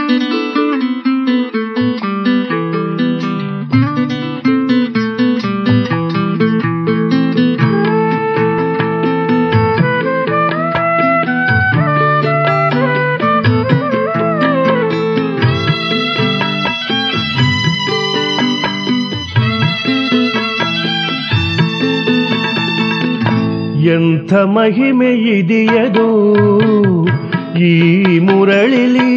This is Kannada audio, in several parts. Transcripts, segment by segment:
ಎಂಥ ಮಹಿಮೆ ಇದೆಯದು ಈ ಮುರಳಿಲಿ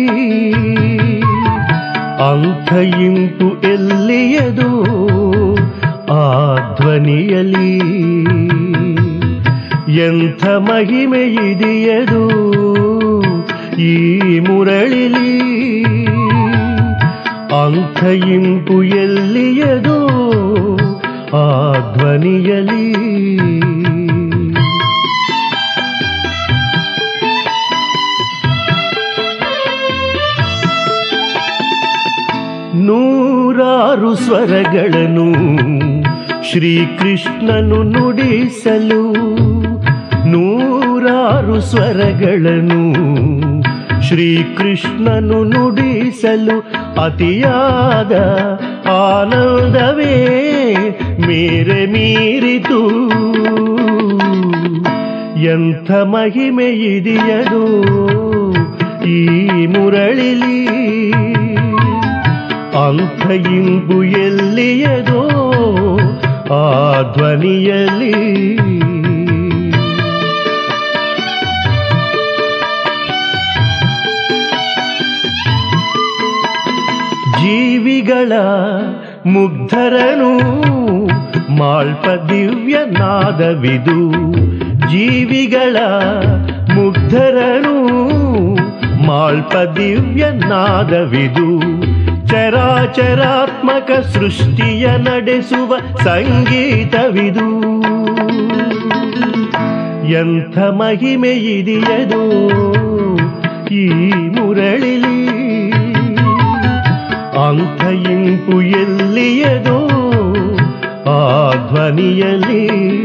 ಅಂಥ ಇಂಪು ಎಲ್ಲಿಯದು ಆ ಧ್ವನಿಯಲಿ ಎಂಥ ಮಹಿಮೆ ಇದೆಯದು ಈ ಮುರಳಿಲಿ ಅಂಥ ಇಂಪು ಎಲ್ಲಿಯದು ಆ ಧ್ವನಿಯಲಿ ನೂರಾರು ಸ್ವರಗಳನ್ನು ಶ್ರೀಕೃಷ್ಣನು ನುಡಿಸಲು ನೂರಾರು ಸ್ವರಗಳನ್ನು ಶ್ರೀಕೃಷ್ಣನು ನುಡಿಸಲು ಅತಿಯಾದ ಆನಂದವೇ ಮೇರೆ ಮೀರಿತು ಎಂಥ ಮಹಿಮೆ ಇದೆಯದು ಈ ಮುರಳಿಲಿ ಅಂಥ ಇಂಬು ಎಲ್ಲಿಯದೋ ಆ ಧ್ವನಿಯಲ್ಲಿ ಜೀವಿಗಳ ಮುಗ್ಧರನು ಮಾಳ್ಪ ದಿವ್ಯ ನಾದವಿದು ಜೀವಿಗಳ ಮುಗ್ಧರನು ಮಾಳ್ಪ ದಿವ್ಯ ನಾದವಿದು ಚರಾಚರಾತ್ಮಕ ಸೃಷ್ಟಿಯ ನಡೆಸುವ ಸಂಗೀತವಿದು ಎಂಥ ಮಹಿಮೆ ಇದೆಯದು ಈ ಮುರಳಿಲಿ ಅಂಥ ಇಂಪು ಎಲ್ಲಿಯದೋ ಆ ಧ್ವನಿಯಲ್ಲಿ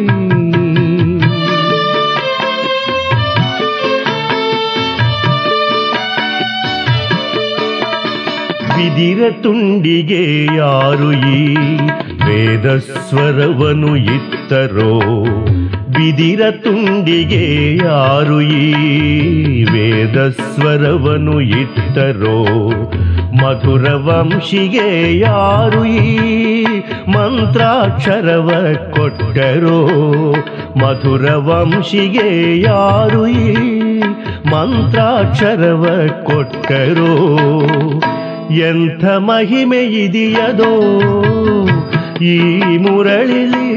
ಬಿದಿರ ತುಂಡಿಗೆ ಯಾರು ಈ ವೇದ ಸ್ವರವನು ಇತ್ತರೋ ಬಿದಿರ ತುಂಡಿಗೆ ಯಾರು ಈ ವೇದ ಸ್ವರವನು ಇತ್ತರೋ ಮಧುರ ವಂಶಿಗೆ ಯಾರು ಈ ಮಂತ್ರಾಕ್ಷರವ ಕೊಟ್ಟರೋ ಮಧುರ ವಂಶಿಗೆ ಯಾರು ಈ ಮಂತ್ರಾಕ್ಷರವ ಕೊಟ್ಟರೋ ಎಂಥ ಮಹಿಮೆ ಇದೆಯದೋ ಈ ಮುರಳಿಲಿ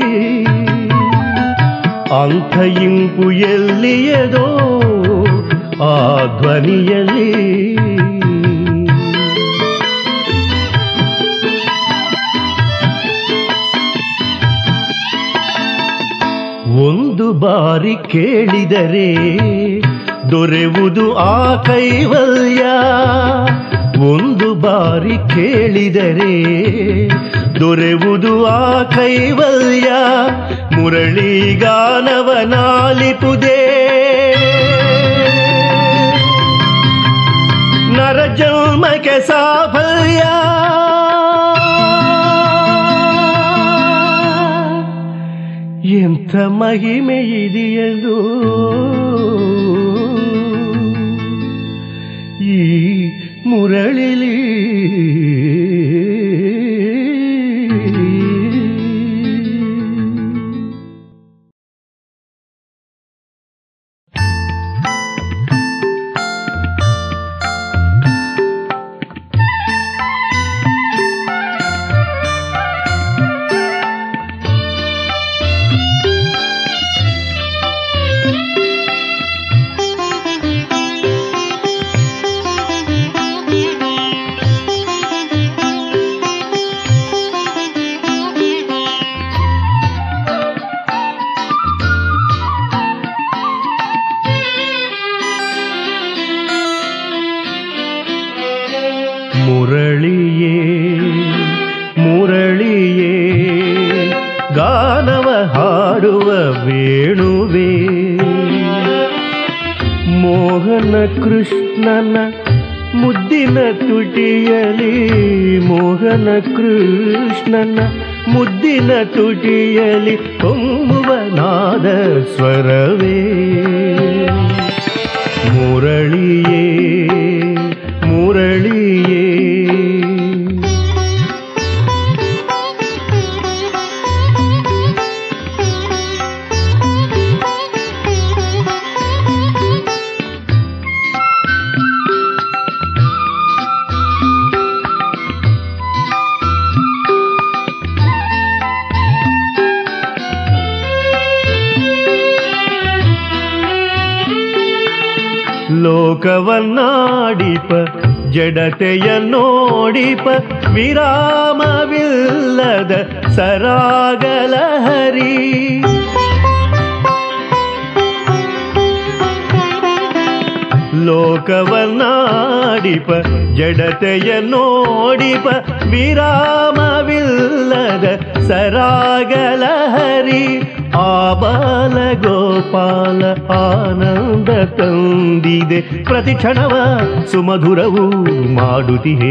ಅಂಥ ಇಂಪು ಎಲ್ಲಿಯದೋ ಆ ಧ್ವನಿಯಲ್ಲಿ ಒಂದು ಬಾರಿ ಕೇಳಿದರೆ ದೊರೆವುದು ಆ ಕೈವಲ್ಯ ಒಂದು ಬಾರಿ ಕೇಳಿದರೆ ದೊರೆವುದು ಆ ಕೈವಲ್ಯ ಮುರಳಿಗಾನವನಾಲಿಪುದೇ ನರಜನ್ಮಕ್ಕೆ ಸಾಫಲ್ಯ ಎಂಥ ಮಹಿಮೆ ಇದೆಯದು ಈ ಮುರಳಿಲಿ ಮುರಳಿಯೇ ಮುರಳಿಯೇ ಗಾನವ ಹಾಡುವ ವೇಣುವೆ ಮೋಹನ ಕೃಷ್ಣನ ಮುದ್ದಿನ ತುಟಿಯಲಿ ಮೋಹನ ಕೃಷ್ಣನ ಮುದ್ದಿನ ತುಟಿಯಲಿ ಹೊಮ್ಮುವ ನಾದ ಸ್ವರವೇ ಮುರಳಿಯೇ ಮುರಳಿಯೇ ಲೋಕವನ್ನಾಡಿಪ ಜಡತೆಯ ನೋಡಿಪ ವಿರಾಮವಿಲ್ಲದ ಸರಾಗಲ ಹರಿ ಲೋಕವನ್ನಾಡಿಪ ಜಡತೆಯ ನೋಡಿಪ ವಿರಾಮವಿಲ್ಲದ ಸರಾಗಲ ಹರಿ ಆಬಾಲ ಗೋಪಾಲ ಆನಂದ ತಂದಿದೆ ಪ್ರತಿ ಕ್ಷಣವ ಸುಮಧುರವು ಮಾಡುತ್ತಿಹೆ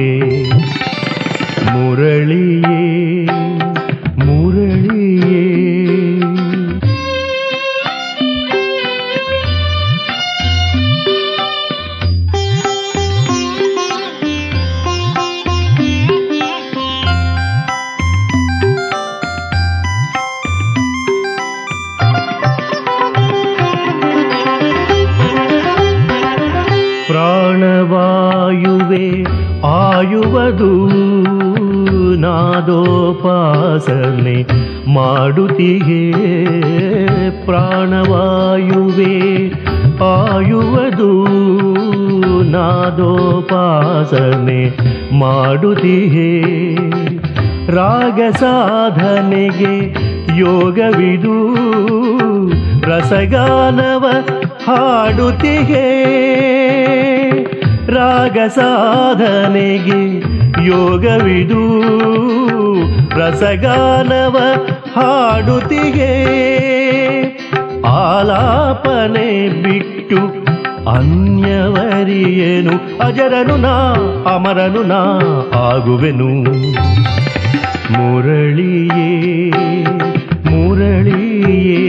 ಮುರಳಿಯೇ ಮುರಳಿಯೇ ಪ್ರಾಣವಾಯುವೆ ಆಯುವುದು ನಾದೋಪಾಸನೆ ಮಾಡುತ್ತಿಗೆ ಪ್ರಾಣವಾಯುವೆ ಆಯುವುದು ನಾದೋಪಾಸನೆ ಮಾಡುತ್ತಿಗೆ ರಾಗ ಸಾಧನೆಗೆ ಯೋಗವಿದು ರಸಗಾನವ ಹಾಡುತ್ತಿಗೆ ರಾಗ ಸಾಧನೆಗೆ ಯೋಗವಿದು ರಸಗಾನವ ಹಾಡುತ್ತಿಗೆ ಆಲಾಪನೆ ಬಿಟ್ಟು ಅನ್ಯವರಿಯೇನು ಅಜರನು ನಾ ಅಮರನು ನಾ ಆಗುವೆನು ಮುರಳಿಯೇ ಮುರಳಿಯೇ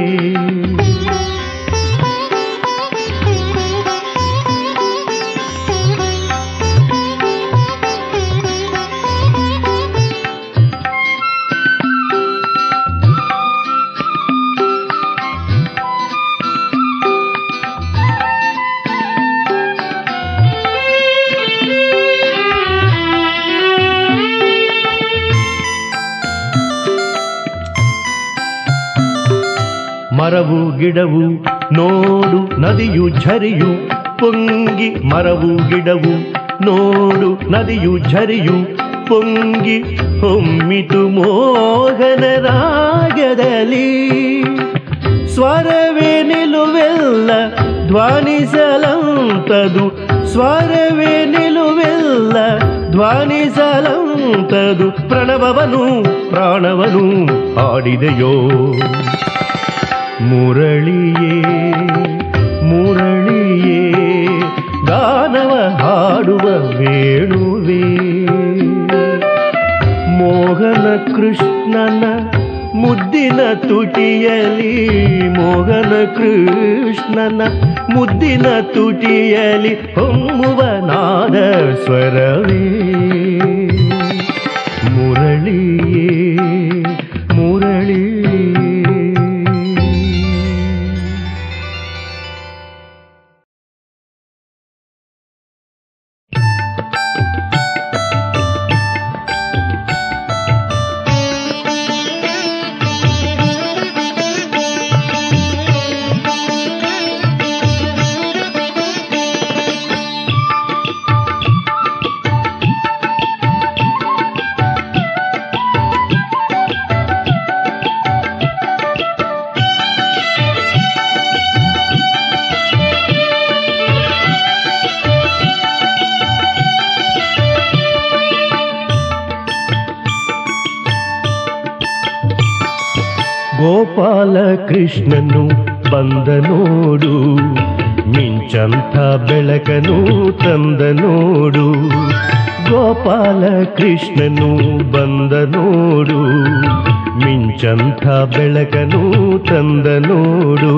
ಮರವು ಗಿಡವು ನೋಡು ನದಿಯು ಝರಿಯು ಪೊಂಗಿ ಮರವು ಗಿಡವು ನೋಡು ನದಿಯು ಝರಿಯು ಪೊಂಗಿ ಹೊಮ್ಮಿತು ಮೋಹನ ರಾಗದಲ್ಲಿ ಸ್ವರವೇ ನಿಲುವೆಲ್ಲ ಧ್ವನಿಸಲಂತದು ಸ್ವರವೇ ನಿಲುವೆಲ್ಲ ಧ್ವನಿಸಲಂತದು ಪ್ರಣವವನು ಪ್ರಾಣವನು ಆಡಿದೆಯೋ ಮುರಳಿಯೇ ಮುರಳಿಯೇ ಗಾನವ ಹಾಡುವ ವೇಣುವೇ ಮೋಹನ ಕೃಷ್ಣನ ಮುದ್ದಿನ ತುಟಿಯಲಿ ಮೋಹನ ಕೃಷ್ಣನ ಮುದ್ದಿನ ತುಟಿಯಲಿ ಹೊಮ್ಮುವ ನಾದ ಸ್ವರವೇ ಮುರಳಿಯೇ ಮುರಳಿಯೇ ಗೋಪಾಲ ಕೃಷ್ಣನು ಬಂದ ನೋಡು ಮಿಂಚಂಥ ಬೆಳಕನು ತಂದ ನೋಡು ಗೋಪಾಲ ಕೃಷ್ಣನು ಬಂದ ನೋಡು ಮಿಂಚಂಥ ಬೆಳಕನು ತಂದ ನೋಡು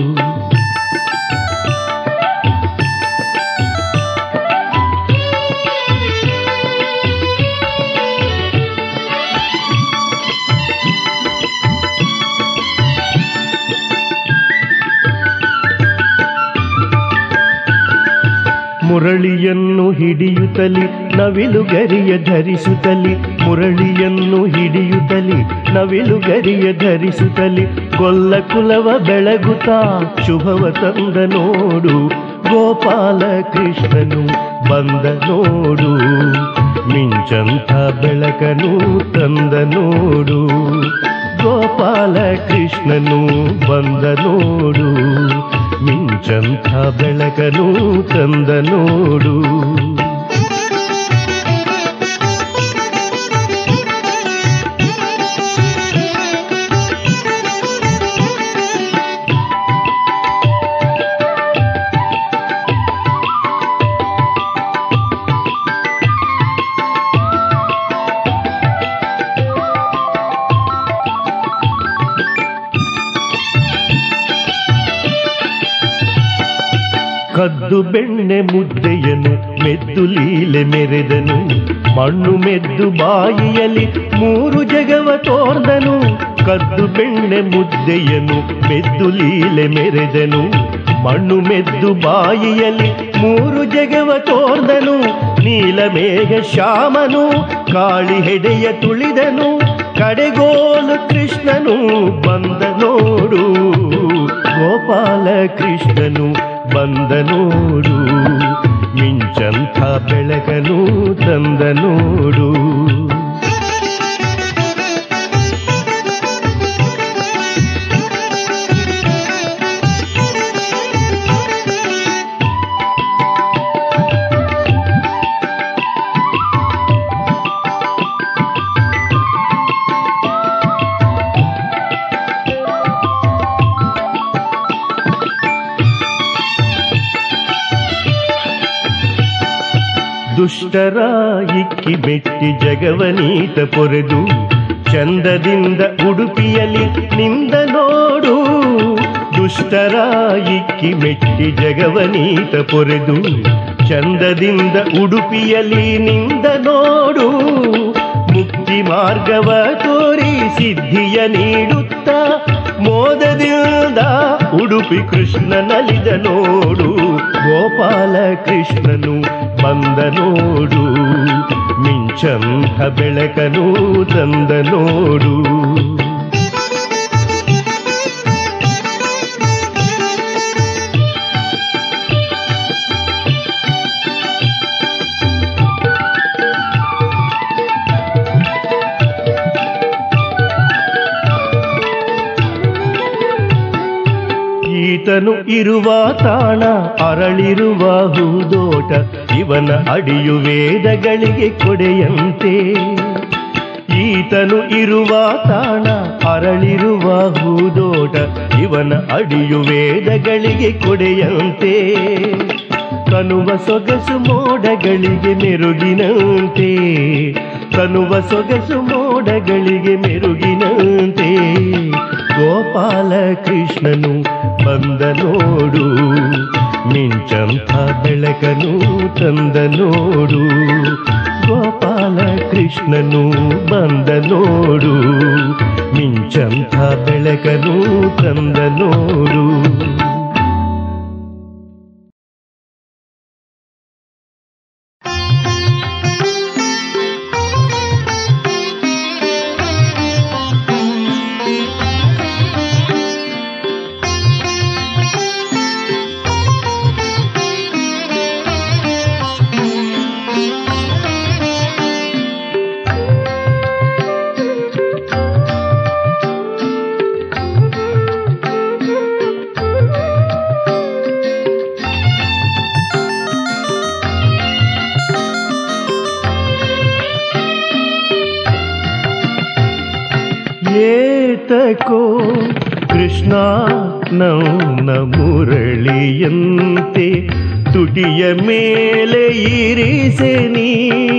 ಮುರಳಿಯನ್ನು ಹಿಡಿಯುತ್ತಲಿ ನವಿಲುಗರಿಯ ಧರಿಸುತ್ತಲಿ ಮುರಳಿಯನ್ನು ಹಿಡಿಯುತ್ತಲಿ ನವಿಲುಗರಿಯ ಧರಿಸುತ್ತಲಿ ಗೊಲ್ಲ ಕುಲವ ಬೆಳಗುತ್ತಾ ಶುಭವ ತಂದ ನೋಡು ಗೋಪಾಲ ಕೃಷ್ಣನು ಬಂದ ನೋಡು ಮಿಂಚಂಥ ಬೆಳಕನು ತಂದ ನೋಡು ಗೋಪಾಲ ಕೃಷ್ಣನು ಬಂದ ನೋಡು ಮಿಂಚಂಥ ಬೆಳಕನು ತಂದ ನೋಡು ಕದ್ದು ಬೆಣ್ಣೆ ಮುದ್ದೆಯನು ಮೆದ್ದು ಲೀಲೆ ಮೆರೆದನು ಮಣ್ಣು ಮೆದ್ದು ಬಾಯಿಯಲ್ಲಿ ಮೂರು ಜಗವ ತೋರ್ದನು ಕದ್ದು ಬೆಣ್ಣೆ ಮುದ್ದೆಯನು ಮೆದ್ದು ಲೀಲೆ ಮೆರೆದನು ಮಣ್ಣು ಮೆದ್ದು ಬಾಯಿಯಲ್ಲಿ ಮೂರು ಜಗವ ತೋರ್ದನು ನೀಲಮೇಘ ಶ್ಯಾಮನು ಕಾಳಿ ಹೆಡೆಯ ತುಳಿದನು ಕಡೆಗೋಲು ಕೃಷ್ಣನು ಬಂದ ನೋಡು ಗೋಪಾಲ ಕೃಷ್ಣನು ಬಂದ ನೋಡು ಮಿಂಚಂಥ ಬೆಳಕನು ತಂದ ನೋಡು ದುಷ್ಟರ ಇಕ್ಕಿ ಮೆಟ್ಟಿ ಜಗವನೀತ ಪೊರೆದು ಚಂದದಿಂದ ಉಡುಪಿಯಲಿ ನಿಂದ ನೋಡು ದುಷ್ಟರ ಇಕ್ಕಿ ಮೆಟ್ಟಿ ಜಗವನೀತ ಪೊರೆದು ಚಂದದಿಂದ ಉಡುಪಿಯಲಿ ನಿಂದ ನೋಡು ಮುಕ್ತಿ ಮಾರ್ಗವ ತೋರಿ ಸಿದ್ಧಿಯ ನೀಡುತ್ತ ಮೋದದಿಂದ ಉಡುಪಿ ಕೃಷ್ಣ ನಲಿದ ನೋಡು ಗೋಪಾಲ ಕೃಷ್ಣನು ಬಂದ ನೋಡು ಮಿಂಚಂಥ ಬೆಳಕನು ತಂದ ನೋಡು ಈತನು ಇರುವ ತಾಣ ಅರಳಿರುವ ಹೂದೋಟ ಇವನ ಅಡಿಯು ವೇದಗಳಿಗೆ ಕೊಡೆಯಂತೆ ಈತನು ಇರುವ ತಾಣ ಅರಳಿರುವ ಹೂದೋಟ ಇವನ ಅಡಿಯು ವೇದಗಳಿಗೆ ಕೊಡೆಯಂತೆ ಕನುವ ಸೊಗಸು ಮೋಡಗಳಿಗೆ ಮೆರುಗಿನಂತೆ ಕನುವ ಸೊಗಸು ಮೋಡಗಳಿಗೆ ಮೆರುಗಿನಂತೆ ಗೋಪಾಲ ಕೃಷ್ಣನು ಬಂದ ನೋಡು ಮಿಂಚಂಥ ಬೆಳಕನು ತಂದ ನೋಡು ಗೋಪಾಲ ಕೃಷ್ಣನು ಬಂದ ನೋಡು ಮಿಂಚಂಥ ಬೆಳಕನು ತಂದ ನೋಡು ಏತಕೋ ಕೃಷ್ಣ ನನ್ನ ಮುರಳಿಯಂತೆ ತುಟಿಯ ಮೇಲೆ ಇರಿಸೆ ನೀ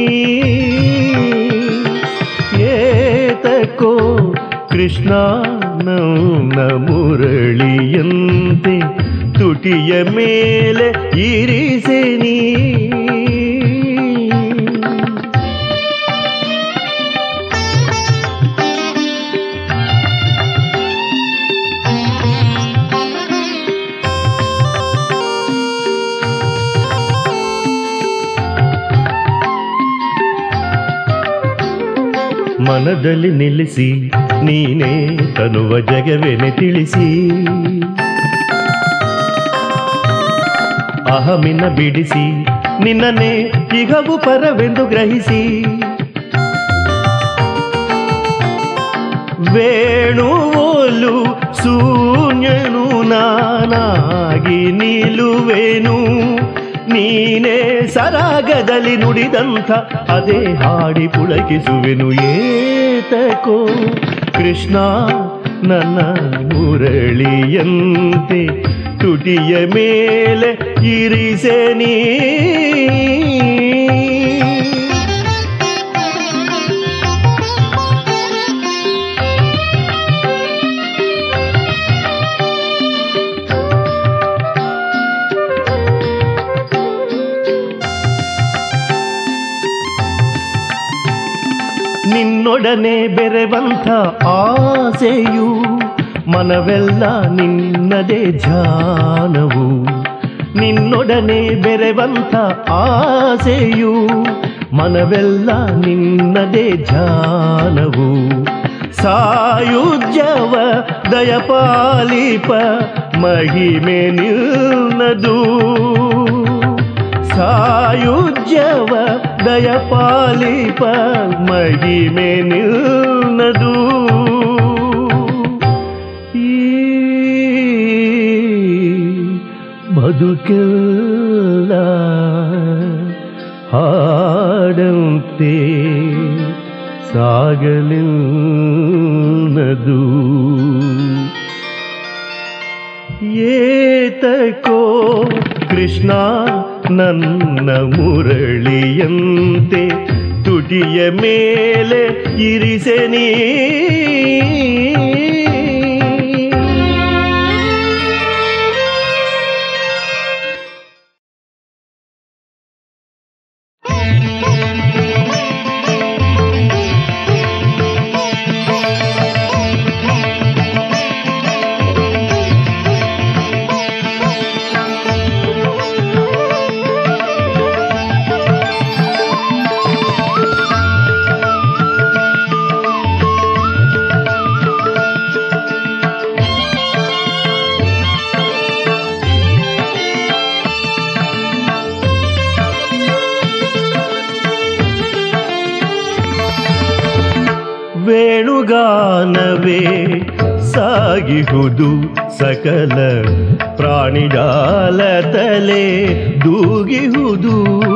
ಏತಕೋ ಕೃಷ್ಣ ನನ್ನ ಮುರಳಿಯಂತೆ ತುಟಿಯ ಮೇಲೆ ಇರಿಸೆ ನೀ ಮನದಲ್ಲಿ ನಿಲ್ಲಿಸಿ ನೀನೇ ತನುವ ಜಗವೆನೆ ತಿಳಿಸಿ ಅಹಮಿನ ಬಿಡಿಸಿ ನಿನ್ನನ್ನೇ ಇಗವು ಪರವೆಂದು ಗ್ರಹಿಸಿ ವೇಣುವೋಲು ಶೂನ್ಯನು ನಾನಾಗಿ ನಿಲ್ಲುವೆನು ನೀನೇ ಸರಾಗದಲ್ಲಿ ನುಡಿದಂಥ ಅದೇ ಹಾಡಿ ಪುಳಕಿಸುವೆನು ಏತಕೋ ಕೃಷ್ಣ ನನ್ನ ಮುರಳಿಯಂತೆ ತುಟಿಯ ಮೇಲೆ ಇರಿಸೆ ನೀ ನಿನ್ನೊಡನೆ ಬೆರೆವಂಥ ಆಸೆಯು ಮನವೆಲ್ಲ ನಿನ್ನದೇ ಧ್ಯಾನವು ನಿನ್ನೊಡನೆ ಬೆರೆವಂಥ ಆಸೆಯು ಮನವೆಲ್ಲ ನಿನ್ನದೇ ಧ್ಯಾನವು ಸಾಯುಜ್ಯವ ದಯಪಾಲಿಪ ಮಹಿಮೆ ನಿನ್ನದು ಸಾಯುಜ್ಯವ ದಯಪಾಲಿಪ ಮಹಿಮೆ ನಿನ್ನದು ಈ ಬದುಕೆಲ್ಲ ಹಾಡಂತೆ ಸಾಗಲಿಲ್ಲದು ಏತಕೋ ಕೃಷ್ಣ ನನ್ನ ಮುರಳಿಯಂತೆ ತುಟಿಯ ಮೇಲೆ ಇರಿಸೆ ನೀ ವೇಣುಗಾನವೇ ಸಾಗಿಹುದು ಸಕಲ ಪ್ರಾಣಿಜಾಲತಲೆ ದೂಗಿಹುದು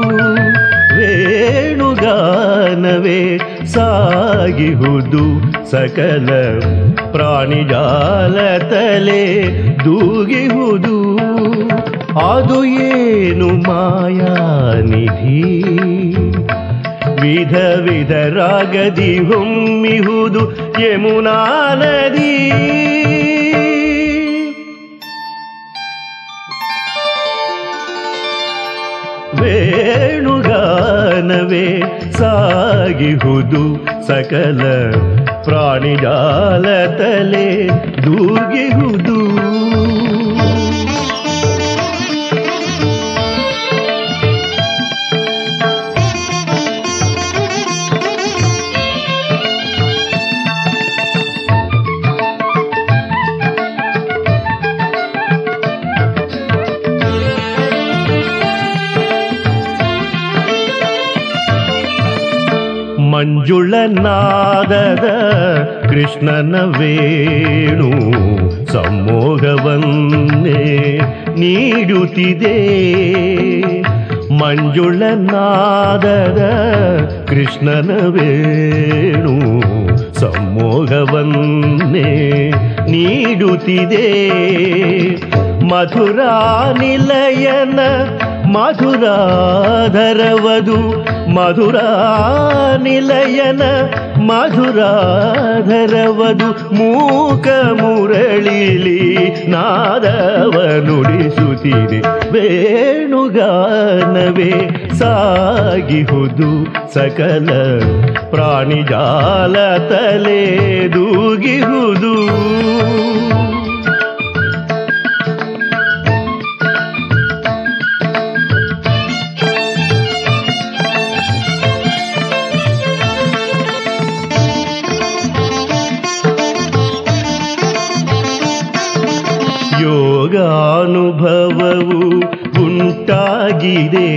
ವೇಣುಗಾನವೇ ಸಾಗಿಹುದು ಸಕಲ ಪ್ರಾಣಿಜಾಲತಲೆ ದೂಗಿಹುದು ಅದು ಏನು ಮಾಯಾನಿಧಿ ವಿಧ ವಿಧ ರಾಗದಿ ಹೊಮ್ಮಿಹುದು ಯಮುನಾ ನದಿ ವೇಣುಗಾನವೇ ಸಾಗಿಹುದು ಸಕಲ ಪ್ರಾಣಿಜಾಲತಲೆ ದೂಗಿಹುದು ಮಂಜುಳನಾದದ ಕೃಷ್ಣನ ವೇಣು ಸಮೋಹವನ್ನೇ ನೀಡುತ್ತಿದೆ ಮಂಜುಳನಾದದ ಕೃಷ್ಣನ ವೇಣು ಸಮ್ಮೋಹವನ್ನೇ ನೀಡುತ್ತಿದೆ ಮಧುರಾ ನಿಲಯನ ಮಧುರಾಧರವದು ಮಧುರಾ ನಿಲಯನ ಮಧುರಾಧರವದು ಮೂಕ ಮುರಳಿಲಿ ನಾದವ ನುಡಿಸುತ್ತಿದೆ ವೇಣುಗಾನವೇ ಸಾಗಿಹುದು ಸಕಲ ಪ್ರಾಣಿಜಾಲ ತಲೆ ದೂಗಿಹುದು ಯೋಗಾನುಭವವು ಉಂಟಾಗಿದೆ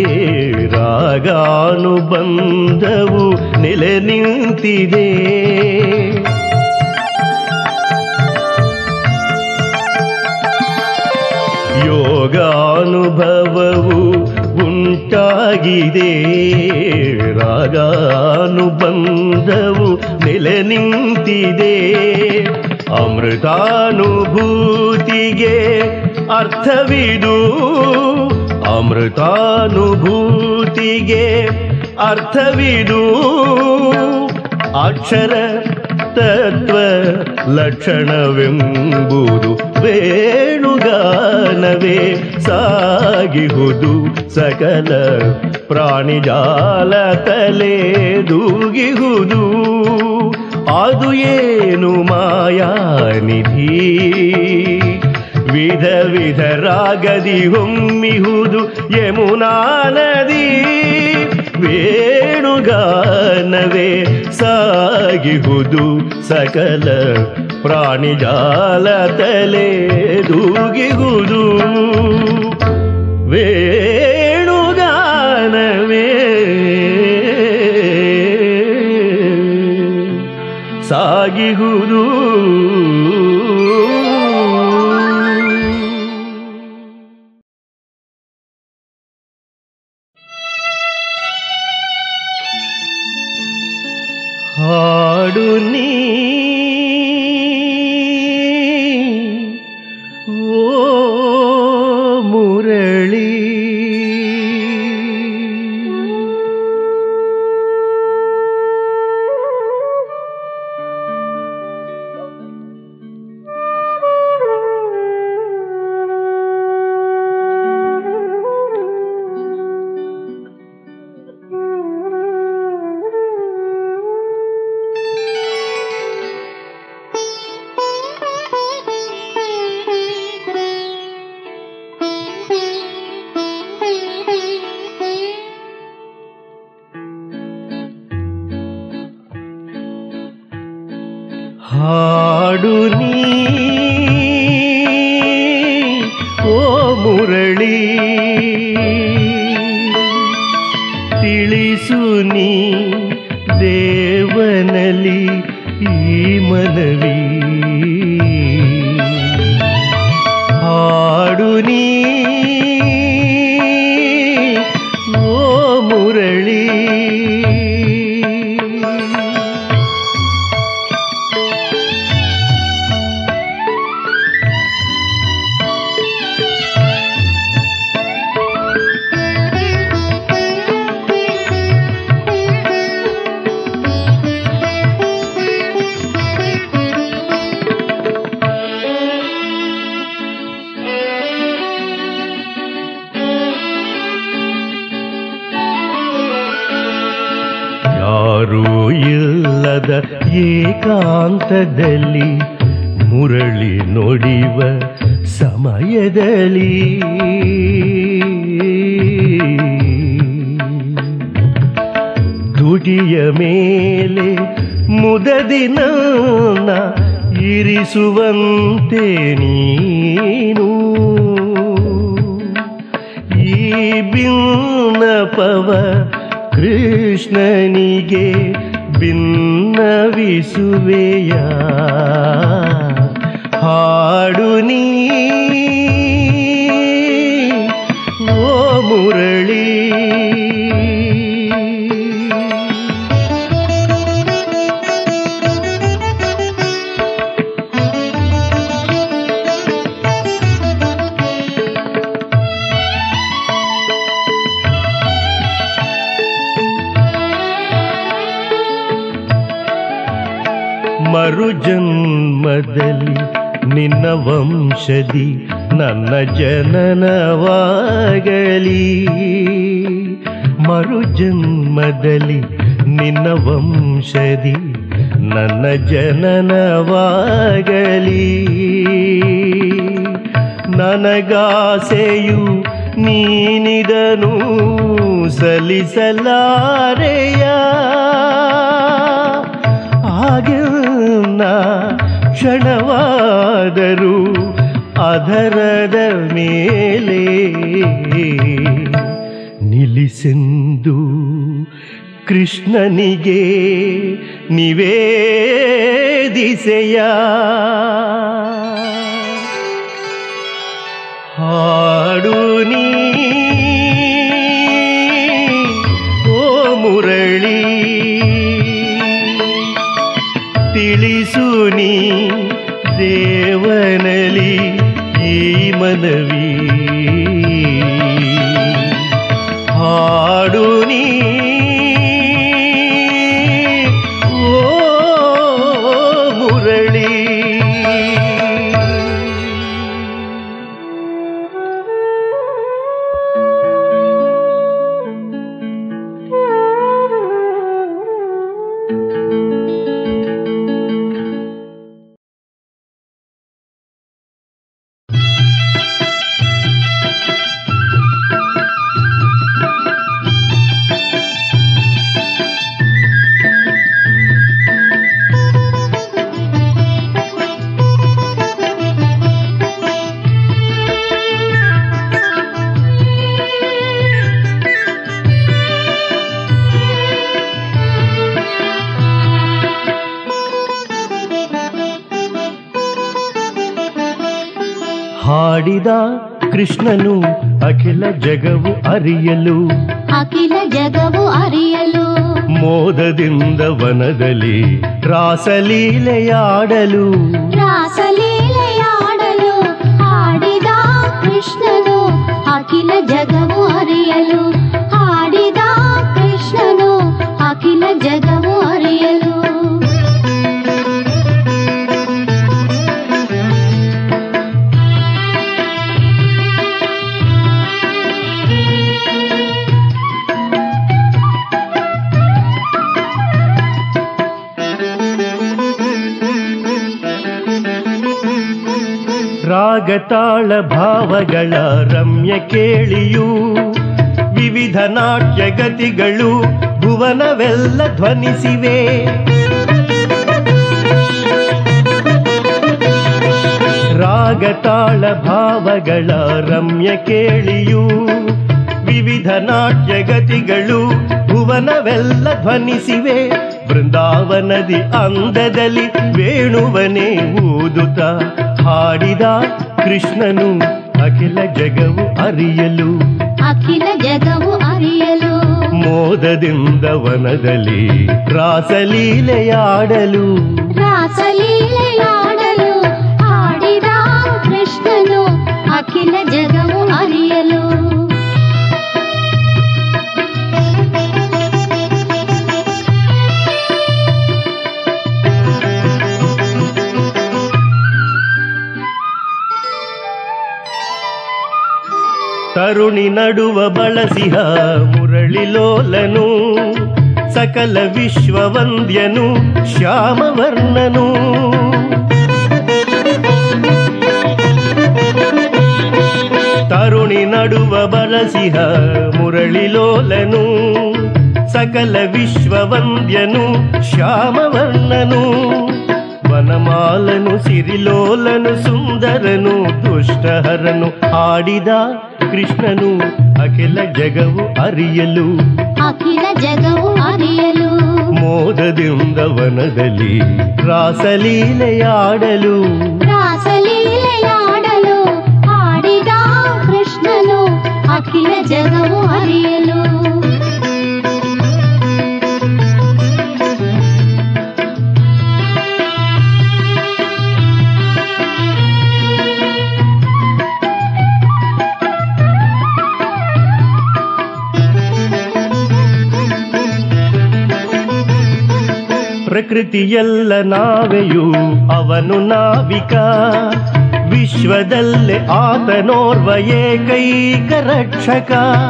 ರಾಗಾನುಬಂಧವು ನೆಲೆ ನಿಂತಿದೆ ಯೋಗಾನುಭವವು ಉಂಟಾಗಿದೆ ರಾಗಾನುಬಂಧವು ನೆಲೆ ನಿಂತಿದೆ ಅಮೃತಾನುಭೂತಿಗೆ ಅರ್ಥವಿದು ಅಮೃತಾನುಭೂತಿಗೆ ಅರ್ಥವಿದು ಅಕ್ಷರ ತತ್ವ ಲಕ್ಷಣವೆಂಬುದು ವೇಣುಗಾನವೇ ಸಾಗಿಹುದು ಸಕಲ ಪ್ರಾಣಿಜಾಲ ತಲೆ ದೂಗಿಹುದು ಅದು ಏನು ಮಾಯಾನಿಧಿ ವಿಧ ವಿಧ ರಾಗದಿ ಹೊಮ್ಮಿಹುದು ಯಮುನಾ ನದಿ ವೇಣುಗಾನವೇ ಸಾಗಿಹುದು ಸಕಲ ಪ್ರಾಣಿಜಾಲ ತಲೆ ದೂಗಿಹುದು ವೇಣುಗಾನವೇ ಸಾಗಿಹುದು ಹಾಡು ನೀ ಓ ಮುರಳಿ ಹಾಡು ನೀ ಓ ಮುರಳಿ ತಿಳಿಸು ನೀ ದೇವನಲಿ ಈ ಮನವಿ ಹಾಡು ನೀ ಓ ಮುರಳಿ ಯಾರೂ ಇಲ್ಲದ ಏಕಾಂತದಲ್ಲಿ ಮುರಳಿ ನುಡಿವ ಸಮಯದಲ್ಲಿ ತುಟಿಯ ಮೇಲೆ ಮುದದಿನ ಇರಿಸುವಂತೆ ನೀನು ಈ ಭಿನ್ನಪವ ಕೃಷ್ಣನಿಗೆ ಭಿನ್ನವಿಸುವೆಯ ಹಾಡು ನೀ ಓ ಮುರಳಿ ಮರುಜನ್ಮದಲ್ಲಿ ನಿನ್ನ ವಂಶದಿ ನನ್ನ ಜನನವಾಗಲಿ ಮರುಜನ್ಮದಲ್ಲಿ ನಿನ್ನ ವಂಶದಿ ನನ್ನ ಜನನವಾಗಲಿ ನನಗಾಸೆಯು ನೀನಿದನು ಸಲ್ಲಿಸಲಾರೆಯ ಆಗಿನ ಕ್ಷಣವಾದರೂ ಅಧರದ ಮೇಲೆ ನಿಲ್ಲಿಸೆಂದು ಕೃಷ್ಣನಿಗೆ ನಿವೇದಿಸೆಯ ಹಾಡು ನೀ ಓ ಮುರಳಿ ತಿಳಿಸು ನೀ ದೇವನಲಿ ಈ ಮನವಿ ಹಾಡು ನೀ ಓ ಮುರಳಿ ಹಾಡಿದ ಕೃಷ್ಣನು ಅಖಿಲ ಜಗವು ಅರಿಯಲು ಅಖಿಲ ಜಗವು ಅರಿಯಲು ಮೋದದಿಂದ ವನದಲ್ಲಿ ರಾಸಲೀಲೆಯಾಡಲು ರಾಸಲೀಲೆಯಾಡಲು ಹಾಡಿದ ಕೃಷ್ಣನು ಅಖಿಲ ಜಗವು ಅರಿಯಲು ಹಾಡಿದ ಕೃಷ್ಣನು ಅಖಿಲ ಜಗವು ಅರಿಯಲು ರಾಗತಾಳ ಭಾವಗಳ ರಮ್ಯ ಕೇಳಿಯೂ ವಿವಿಧ ನಾಟ್ಯ ಗತಿಗಳು ಭುವನವೆಲ್ಲ ಧ್ವನಿಸಿವೆ ರಾಗತಾಳ ಭಾವಗಳ ರಮ್ಯ ಕೇಳಿಯೂ ವಿವಿಧ ನಾಟ್ಯ ಗತಿಗಳು ಭುವನವೆಲ್ಲ ಧ್ವನಿಸಿವೆ ಬೃಂದಾವನದಿ ಅಂದದಲ್ಲಿ ವೇಣುವನೇ ಊದುತ್ತ ಹಾಡಿದ ಕೃಷ್ಣನು ಅಖಿಲ ಜಗವು ಅರಿಯಲು ಅಖಿಲ ಜಗವು ಅರಿಯಲು ಮೋದದಿಂದ ವನದಲ್ಲಿ ರಾಸಲೀಲೆಯಾಡಲು ರಾಸಲೀಲೆಯಾಡಲು ಹಾಡಿದ ಕೃಷ್ಣನು ಅಖಿಲ ಜಗವು ಅರಿಯಲು ತರುಣಿ ನಡುವ ಬಳಸಿಹ ಮುರಳಿಲೋಲನು ಸಕಲ ವಿಶ್ವವಂದ್ಯನು ಶ್ಯಾಮವರ್ಣನು ತರುಣಿ ನಡುವ ಬಳಸಿಹ ಮುರಳಿಲೋಲನು ಸಕಲ ವಿಶ್ವವಂದ್ಯನು ಶ್ಯಾಮವರ್ಣನು ವನಮಾಲನು ಸಿರಿಲೋಲನು ಸುಂದರನು ದುಷ್ಟಹರನು ಆಡಿದ ಕೃಷ್ಣನು ಅಖಿಲ ಜಗವು ಅರಿಯಲು ಅಖಿಲ ಜಗವು ಅರಿಯಲು ಮೋದದಿಂದ ವನದಲ್ಲಿ ರಾಸಲೀಲೆಯಾಡಲು ರಾಸಲೀಲೆಯಾಡಲು ಹಾಡಿದ ಕೃಷ್ಣನು ಅಖಿಲ ಜಗವು ಅರಿಯಲು ಪ್ರಕೃತಿಯೆಲ್ಲ ನಾವೆಯು ಅವನು ನಾವಿಕ ವಿಶ್ವದಲ್ಲೇ ಆತನೋರ್ವ ಏಕೈಕ ರಕ್ಷಕ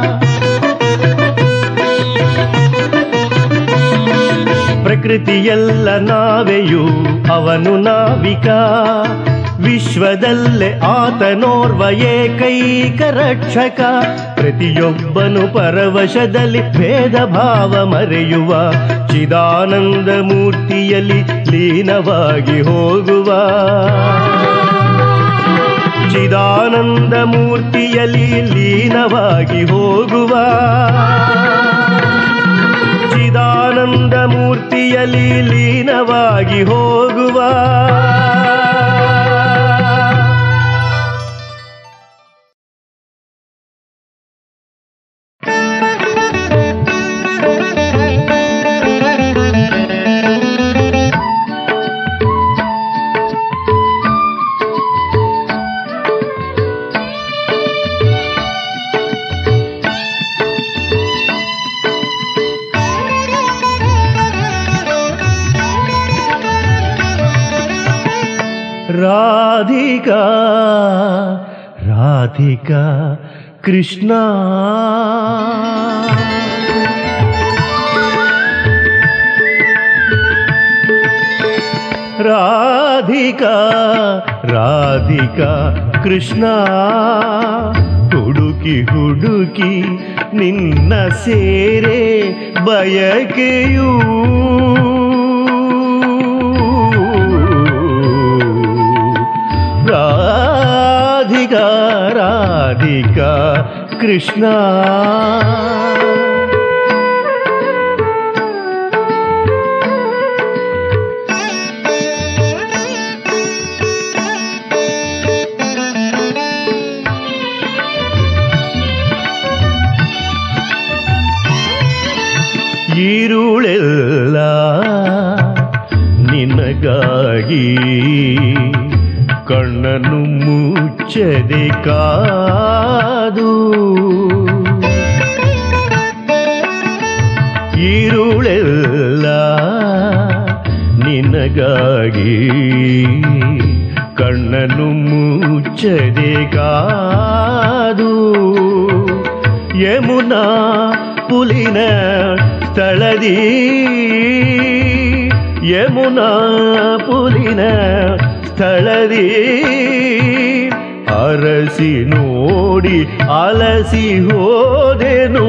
ಪ್ರಕೃತಿಯೆಲ್ಲ ನಾವೆಯು ಅವನು ನಾವಿಕ ವಿಶ್ವದಲ್ಲೇ ಆತನೋರ್ವ ಏಕೈಕ ರಕ್ಷಕ ಪ್ರತಿಯೊಬ್ಬನು ಪರವಶದಲ್ಲಿ ಭೇದ ಭಾವ ಮರೆಯುವ ಚಿದಾನಂದ ಮೂರ್ತಿಯಲ್ಲಿ ಲೀನವಾಗಿ ಹೋಗುವ ಚಿದಾನಂದ ಮೂರ್ತಿಯಲ್ಲಿ ಲೀನವಾಗಿ ಹೋಗುವ ಚಿದಾನಂದ ಮೂರ್ತಿಯಲ್ಲಿ ಲೀನವಾಗಿ ಹೋಗುವ ರಾಧಿಕಾ ರಾಧಿಕಾ ಕೃಷ್ಣ ರಾಧಿಕಾ ರಾಧಿಕಾ ಕೃಷ್ಣ ಹುಡುಕಿ ಹುಡುಕಿ ನಿನ್ನ ಸೇರೆ ಬಯಕೆಯೂ ರಾಧಿಕಾ ರಾಧಿಕಾ ಕೃಷ್ಣ ಈರುಳೆಲ್ಲ ನಿನಗಾಗಿ ಕಣ್ಣನ್ನು ಮುಚ್ಚದೆ ಕಾದು ಈರುಳೆಲ್ಲ ನಿನಗಾಗಿ ಕಣ್ಣನ್ನು ಮುಚ್ಚದೆ ಕಾದು ಯಮುನಾ ಪುಲಿನ ಸ್ಥಳದಿ ಯಮುನಾ ಪುಲಿನ ಸ್ಥಳದಿ ಅರಸಿ ನೋಡಿ ಅಲಸಿ ಹೋದೆನು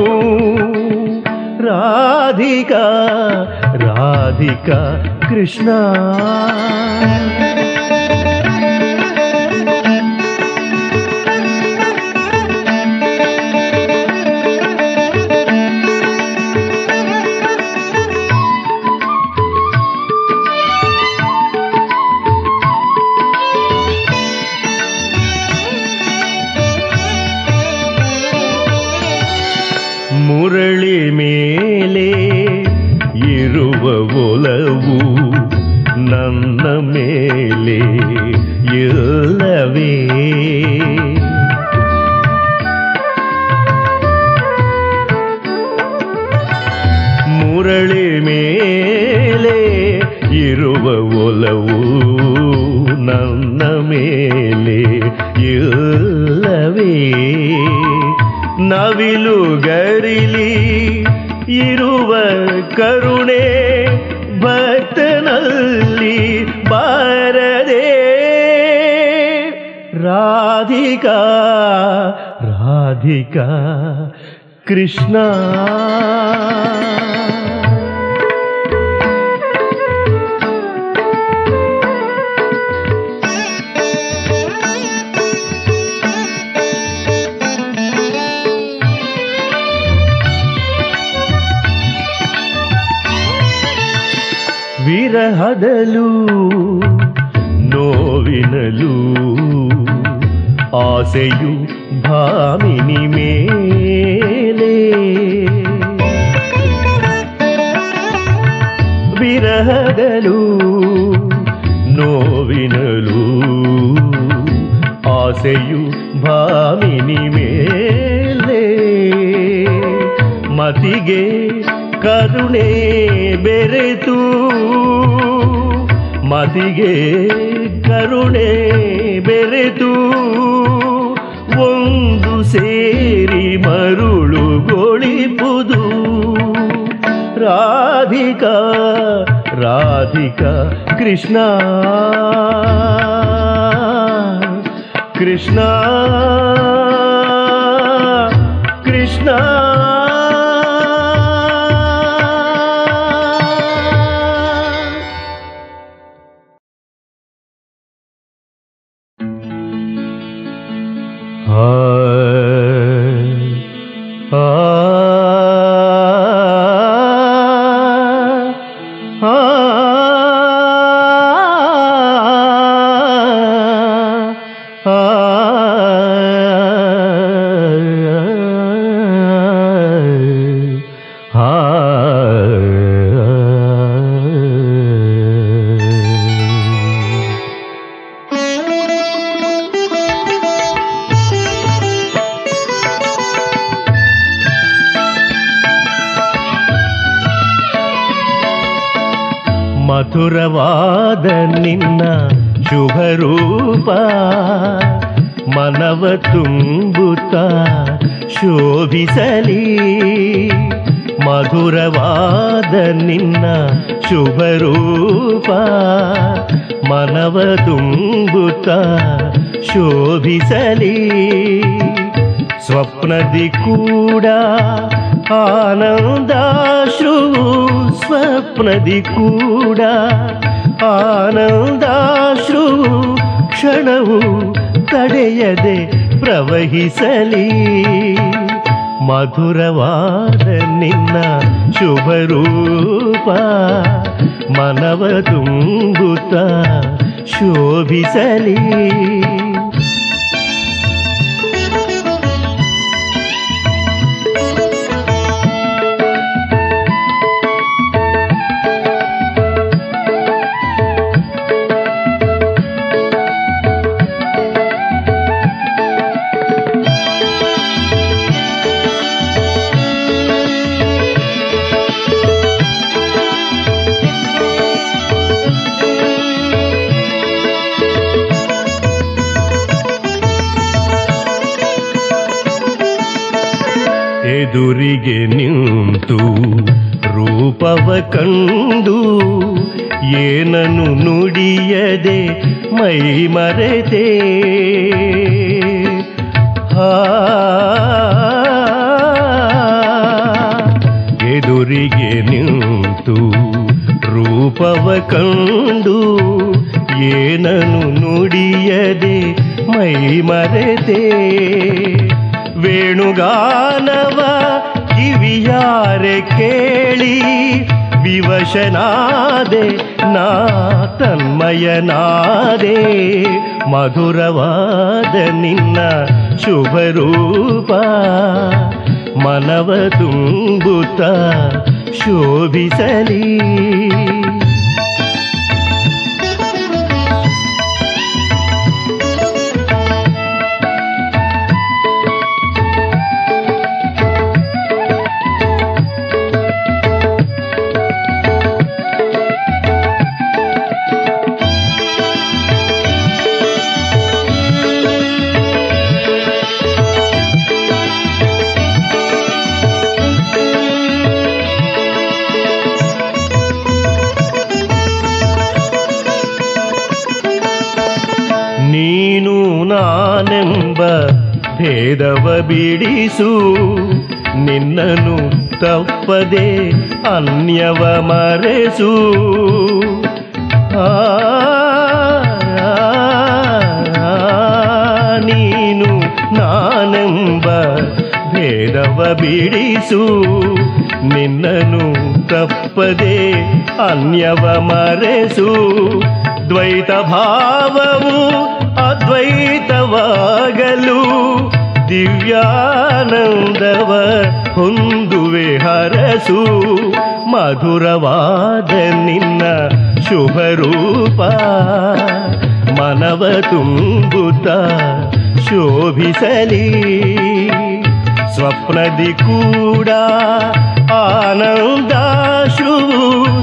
ರಾಧಿಕಾ ರಾಧಿಕಾ ಕೃಷ್ಣ ಮುರಳಿ ಮೇಲೆ ಇರುವ ಒಲವು ನನ್ನ ಮೇಲೆ ಇಲ್ಲವೇ ಮುರಳಿ ಮೇಲೆ ಇರುವ ಒಲವು ನನ್ನ ಮೇಲೆ ಇಲ್ಲವೇ ನವಿಲುಗರಿಲಿ ಇರುವ ಕರುಣೆ ಭಕ್ತನಲ್ಲಿ ಬಾರದೆ ರಾಧಿಕಾ ರಾಧಿಕಾ ಕೃಷ್ಣ ವಿರಹದಲು ನೋವಿನಲು ಆಸೆಯು ಭಾಮಿನಿ ಮೇಲೆ ವಿರಹದಲು ನೋವಿನಲು ಆಸೆಯು ಭಾಮಿನಿ ಮೇಲೆ ಮತಿಗೆ ಕರುಣೆ ಬೆರೆತು ಮತಿಗೆ ಕರುಣೆ ಬೆರೆತು ಒಂದು ಸೇರಿ ಮರುಳುಗೊಳಿಪುದು ರಾಧಿಕಾ ರಾಧಿಕಾ ಕೃಷ್ಣ ಕೃಷ್ಣ ಕೃಷ್ಣ ಆ ಮಧುರವಾದ ನಿನ್ನ ಶುಭ ರೂಪ ಮನವ ತುಂಬುತ್ತ ಶೋಭಿಸಲಿ ಮಧುರವಾದ ನಿನ್ನ ಶುಭ ರೂಪ ಮನವ ತುಂಬುತ್ತ ಶೋಭಿಸಲಿ ಸ್ವಪ್ನದಿ ಕೂಡ ಆನಂದಾಶ್ರು ಸ್ವಪ್ನದಿ ಕೂಡ ಆನಂದಾಶ್ರು ಕ್ಷಣವು ತಡೆಯದೆ ಪ್ರವಹಿಸಲಿ ಮಧುರವಾದ ನಿನ್ನ ಶುಭ ರೂಪ ಮನವ ತುಂಬುತ್ತ ಶೋಭಿಸಲಿ ಎದುರಿಗೆ ನಿಂತು ರೂಪವ ಕಂಡು ಏನನು ನುಡಿಯದೆ ಮೈ ಮರೆತೆ ಹಾ ಎದುರಿಗೆ ನಿಂತು ರೂಪವ ಕಂಡು ಏನನು ನುಡಿಯದೆ ಮೈ ಮರೆತೆ ವೇಣುಗಾನವ ಕಿವಿಯಾರೆ ಕೇಳಿ ವಿವಶನಾದೆ ನಾ ತನ್ಮಯನಾದೆ ಮಧುರವಾದ ನಿನ್ನ ಶುಭ ರೂಪ ಮನವ ತುಂಬುತ್ತ ಶೋಭಿಸಲಿ ನೀನು ನಾನೆಂಬ ಭೇದವ ಬಿಡಿಸು ನಿನ್ನನು ತಪ್ಪದೆ ಅನ್ಯವ ಮರೆಸು ಆ, ನೀನು ನಾನೆಂಬ ಭೇದವ ಬಿಡಿಸು ನಿನ್ನನು ತಪ್ಪದೆ ಅನ್ಯವ ಮರೆಸು ದ್ವೈತ ಭಾವವು ಅದ್ವೈತವಾಗಲು ದಿವ್ಯಾನಂದವ ಹೊಂದುವೆ ಹರಸು ಮಧುರವಾದ ನಿನ್ನ ಶುಭ ರೂಪ ಮನವ ತುಂಬುತ್ತ ಶೋಭಿಸಲಿ ಸ್ವಪ್ನದಿ ಕೂಡ ಆನಂದಾಶ್ರು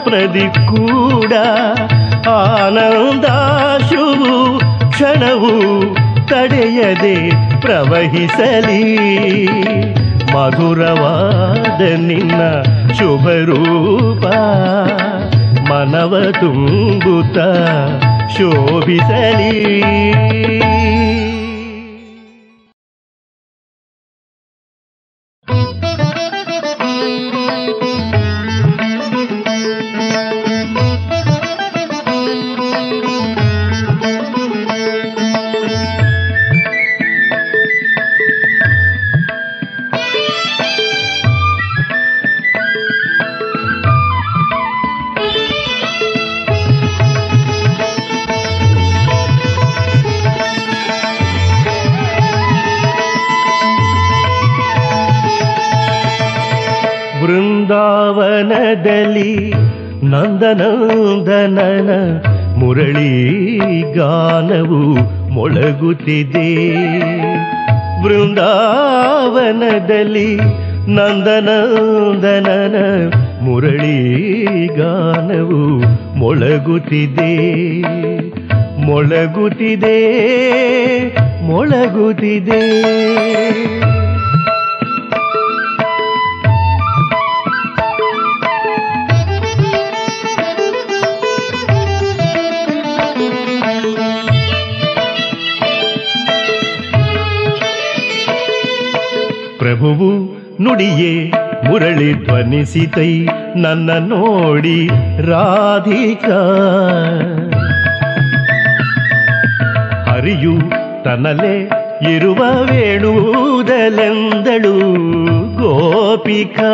ಸ್ವಪ್ನದಿ ಕೂಡ ಆನಂದಾಶುವು ಕ್ಷಣವು ತಡೆಯದೆ ಪ್ರವಹಿಸಲಿ ಮಧುರವಾದ ನಿನ್ನ ಶುಭ ರೂಪ ಮನವ ತುಂಬುತ್ತ ಶೋಭಿಸಲಿ ಬೃಂದಾವನದಲ್ಲಿ ನಂದನಂದನನ ಮುರಳಿ ಗಾನವು ಮೊಳಗುತ್ತಿದೆ ಬೃಂದಾವನದಲ್ಲಿ ನಂದನಂದನನ ಮುರಳಿ ಗಾನವು ಮೊಳಗುತ್ತಿದೆ ಮೊಳಗುತ್ತಿದೆ ಮೊಳಗುತ್ತಿದೆ ಪ್ರಭುವು ನುಡಿಯೇ ಮುರಳಿ ಧ್ವನಿಸಿತೈ ನನ್ನ ನೋಡಿ ರಾಧಿಕಾ ಹರಿಯು ತನ್ನಲೆ ಇರುವ ವೇಣುವುದಲೆಂದಳು ಗೋಪಿಕಾ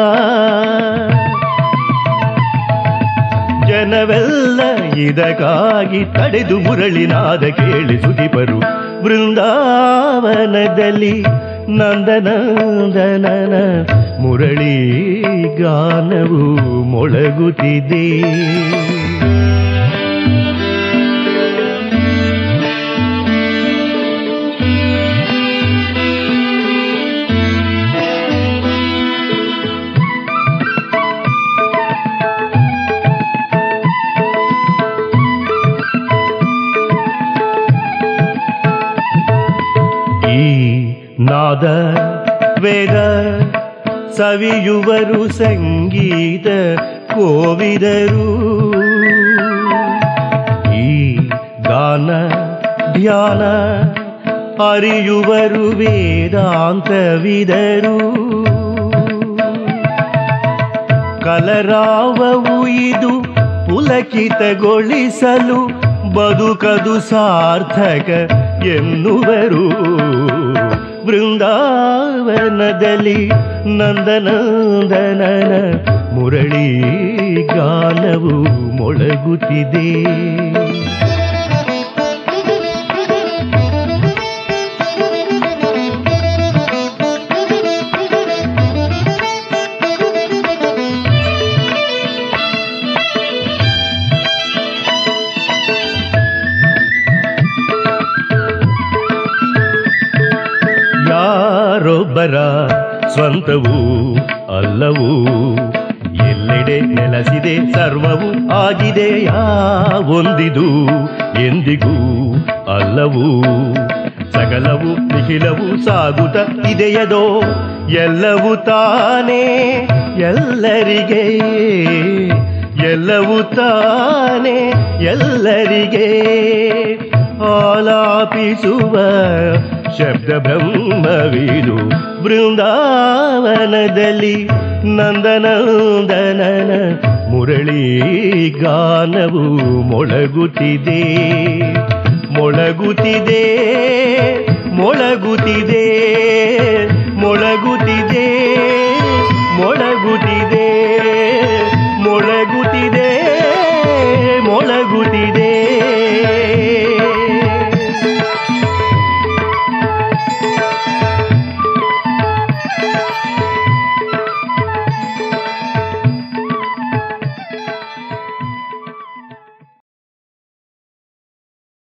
ಜನವೆಲ್ಲ ಇದಕ್ಕಾಗಿ ತಡೆದು ಮುರಳಿನಾದ ಕೇಳಿ ಸುದಿಪರು ಬೃಂದಾವನದಲ್ಲಿ ನಂದನಂದನನ ಮುರಳಿ ಗಾನವು ಮೊಳಗುತ್ತಿದೆ ಈ ನಾದ ವೇದ ಸವಿಯುವರು ಸಂಗೀತ ಕೋವಿದರು ಈ ಗಾನ ಧ್ಯಾನ ಅರಿಯುವರು ವೇದಾಂತವಿದರು ಕಲರಾವವು ಇದು ಪುಲಕಿತಗೊಳಿಸಲು ಬದುಕದು ಸಾರ್ಥಕ ಎನ್ನುವರು ಬೃಂದಾವನದಲ್ಲಿ ನಂದನಂದನನ ಮುರಳಿ ಗಾನವು ಮೊಳಗುತ್ತಿದೆ ಯಾರೊಬ್ಬರ ಸ್ವಂತವೂ ಅಲ್ಲವೂ ಎಲ್ಲೆಡೆ ನೆಲೆಸಿದೆ ಸರ್ವವು ಆಗಿದೆ ಒಂದಿದು ಎಂದಿಗೂ ಅಲ್ಲವೂ ಸಕಲವು ನಿಖಿಲವು ಸಾಗುತ್ತ ಇದೆಯದೋ ಎಲ್ಲವೂ ತಾನೇ ಎಲ್ಲರಿಗೆ ಎಲ್ಲವೂ ತಾನೇ ಎಲ್ಲರಿಗೆ ಆಲಾಪಿಸುವ ಶಬ್ದ ಬ್ರಹ್ಮವಿದು ಬೃಂದಾವನದಲ್ಲಿ ನಂದನಂದನನ ಮುರಳಿ ಗಾನವು ಮೊಳಗುತ್ತಿದೆ ಮೊಳಗುತ್ತಿದೆ ಮೊಳಗುತ್ತಿದೆ